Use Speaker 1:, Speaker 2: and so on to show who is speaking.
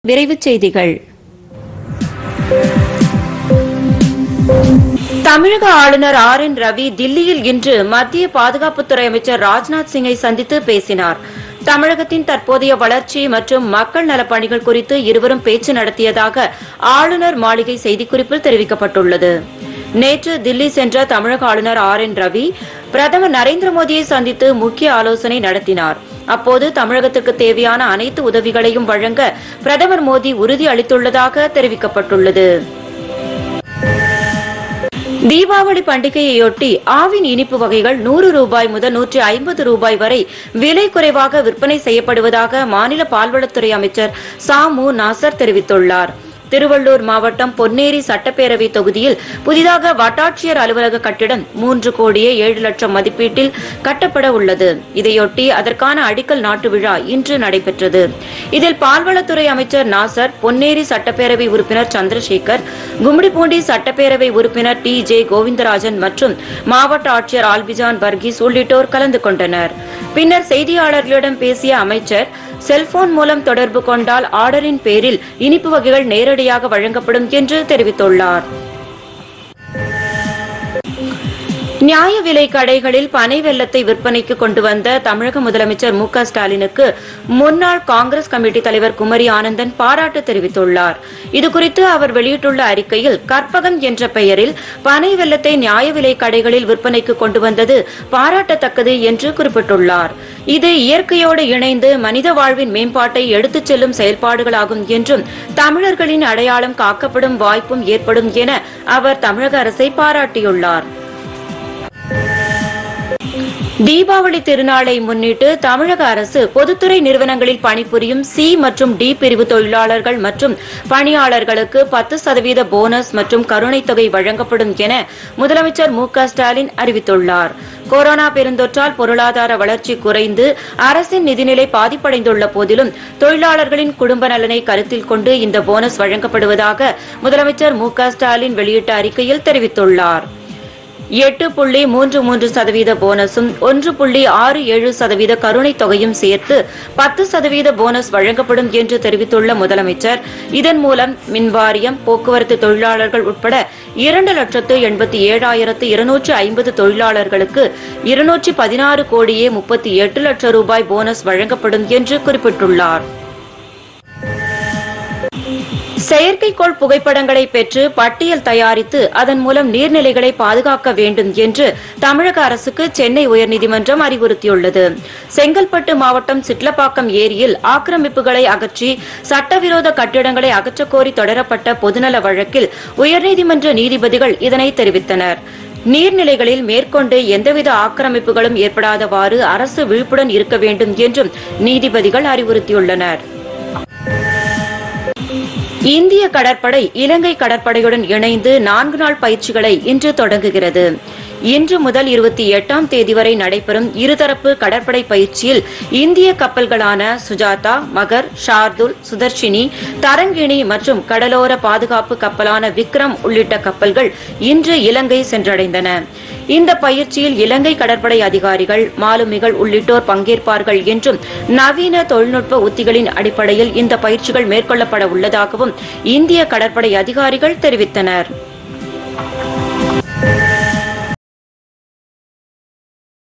Speaker 1: விரைவுச் செய்திகள் தமிழக ஆளுநர் ஆர் என் ரவி தில்லியில் இன்று மத்திய பாதுகாப்புத்துறை அமைச்சர் ராஜ்நாத் சிங்கை சந்தித்து பேசினார் தமிழகத்தின் தற்போதைய வளர்ச்சி மற்றும் மக்கள் நலப் பணிகள் குறித்து இருவரும் பேச்சு நடத்தியதாக ஆளுநர் மாளிகை செய்திக்குறிப்பில் தெரிவிக்கப்பட்டுள்ளது நேற்று தில்லி சென்ற தமிழக ஆளுநர் ஆர் என் ரவி பிரதமர் நரேந்திர மோடியை சந்தித்து முக்கிய ஆலோசனை நடத்தினார் அப்போது தமிழகத்திற்கு தேவையான அனைத்து உதவிகளையும் வழங்க பிரதமர் மோடி உறுதி அளித்துள்ளதாக தெரிவிக்கப்பட்டுள்ளது தீபாவளி பண்டிகையையொட்டி ஆவின் இனிப்பு வகைகள் நூறு ரூபாய் முதல் நூற்றி ஐம்பது ரூபாய் வரை விலை குறைவாக விற்பனை செய்யப்படுவதாக மாநில பால்வளத்துறை அமைச்சர் சாமு நாசர் தெரிவித்துள்ளார் திருவள்ளூர் மாவட்டம் பொன்னேரி சட்டப்பேரவை தொகுதியில் புதிதாக வட்டாட்சியர் அலுவலக கட்டிடம் மூன்று கோடியே ஏழு லட்சம் மதிப்பீட்டில் கட்டப்பட உள்ளது இதையொட்டி அதற்கான அடிக்கல் நாட்டு விழா இன்று நடைபெற்றது இதில் பால்வளத்துறை அமைச்சர் நாசர் பொன்னேரி சட்டப்பேரவை உறுப்பினர் சந்திரசேகர் கும்மிடிப்பூண்டி சட்டப்பேரவை உறுப்பினர் டி ஜே கோவிந்தராஜன் மற்றும் மாவட்ட ஆட்சியர் ஆல்பிஜான் வர்கீஸ் உள்ளிட்டோர் கலந்து கொண்டனர் பின்னர் செய்தியாளர்களிடம் பேசிய அமைச்சர் செல்போன் மூலம் தொடர்பு கொண்டால் ஆர்டரின் பேரில் இனிப்பு வகைகள் நேரடியாக வழங்கப்படும் என்று தெரிவித்துள்ளார் நியாய விலை கடைகளில் பனை வெல்லத்தை விற்பனைக்கு கொண்டு வந்த தமிழக முதலமைச்சர் மு க ஸ்டாலினுக்கு முன்னாள் காங்கிரஸ் கமிட்டி தலைவர் குமரி ஆனந்தன் பாராட்டு தெரிவித்துள்ளார் இதுகுறித்து அவர் வெளியிட்டுள்ள அறிக்கையில் கற்பகம் என்ற பெயரில் பனை வெல்லத்தை நியாய விலை கடைகளில் விற்பனைக்கு கொண்டு வந்தது பாராட்டத்தக்கது என்று குறிப்பிட்டுள்ளார் இது இயற்கையோடு இணைந்து மனித வாழ்வின் மேம்பாட்டை எடுத்துச் செல்லும் செயல்பாடுகளாகும் என்றும் தமிழர்களின் அடையாளம் காக்கப்படும் வாய்ப்பும் ஏற்படும் என அவர் தமிழக அரசை பாராட்டியுள்ளார் தீபாவளி திருநாளை முன்னிட்டு தமிழக அரசு பொதுத்துறை நிறுவனங்களில் பணிபுரியும் சி மற்றும் டி பிரிவு தொழிலாளர்கள் மற்றும் பணியாளர்களுக்கு பத்து சதவீத போனஸ் மற்றும் கருணைத் தொகை வழங்கப்படும் என முதலமைச்சர் மு க ஸ்டாலின் அறிவித்துள்ளார் கொரோனா பெருந்தொற்றால் பொருளாதார வளர்ச்சி குறைந்து அரசின் நிதிநிலை பாதிப்படைந்துள்ள போதிலும் தொழிலாளர்களின் குடும்ப நலனை கருத்தில் கொண்டு இந்த போனஸ் வழங்கப்படுவதாக முதலமைச்சர் மு க ஸ்டாலின் வெளியிட்ட அறிக்கையில் தெரிவித்துள்ளார் எட்டு புள்ளி மூன்று மூன்று சதவீத போனஸும் ஒன்று புள்ளி ஆறு ஏழு சதவீத கருணைத் தொகையும் சேர்த்து பத்து சதவீத போனஸ் வழங்கப்படும் என்று தெரிவித்துள்ள முதலமைச்சர் இதன் மூலம் மின்வாரியம் போக்குவரத்து தொழிலாளர்கள் உட்பட இரண்டு லட்சத்து எண்பத்தி ஏழாயிரத்து இருநூற்று ஐம்பது தொழிலாளர்களுக்கு இருநூற்றி பதினாறு கோடியே முப்பத்தி எட்டு லட்சம் ரூபாய் போனஸ் வழங்கப்படும் என்று குறிப்பிட்டுள்ளார் செயற்கைக்கோள் புகைப்படங்களை பெற்று பட்டியல் தயாரித்து அதன் மூலம் நீர்நிலைகளை பாதுகாக்க வேண்டும் என்று தமிழக அரசுக்கு சென்னை உயர்நீதிமன்றம் அறிவுறுத்தியுள்ளது செங்கல்பட்டு மாவட்டம் சிட்லப்பாக்கம் ஏரியில் ஆக்கிரமிப்புகளை அகற்றி சட்டவிரோத கட்டிடங்களை அகற்றக்கோரி தொடரப்பட்ட பொதுநல வழக்கில் உயர்நீதிமன்ற நீதிபதிகள் இதனை தெரிவித்தனர் நீர்நிலைகளில் மேற்கொண்டு எந்தவித ஆக்கிரமிப்புகளும் ஏற்படாதவாறு அரசு விழிப்புடன் இருக்க வேண்டும் என்றும் நீதிபதிகள் அறிவுறுத்தியுள்ளனர் இந்திய கடற்படை இலங்கை கடற்படையுடன் இணைந்து நான்கு நாள் பயிற்சிகளை இன்று தொடங்குகிறது இன்று முதல் இருபத்தி எட்டாம் தேதி வரை நடைபெறும் இருதரப்பு கடற்படை பயிற்சியில் இந்திய கப்பல்களான சுஜாதா மகர் ஷார்துல் சுதர்ஷினி தரங்கிணி மற்றும் கடலோர பாதுகாப்பு கப்பலான விக்ரம் உள்ளிட்ட கப்பல்கள் இன்று இலங்கை சென்றடைந்தன இந்த பயிற்சியில் இலங்கை கடற்படை அதிகாரிகள் மாலுமிகள் உள்ளிட்டோர் பங்கேற்பார்கள் என்றும் நவீன தொழில்நுட்ப உத்திகளின் அடிப்படையில் இந்த பயிற்சிகள் மேற்கொள்ளப்பட உள்ளதாகவும் இந்திய கடற்படை அதிகாரிகள் தெரிவித்தனர்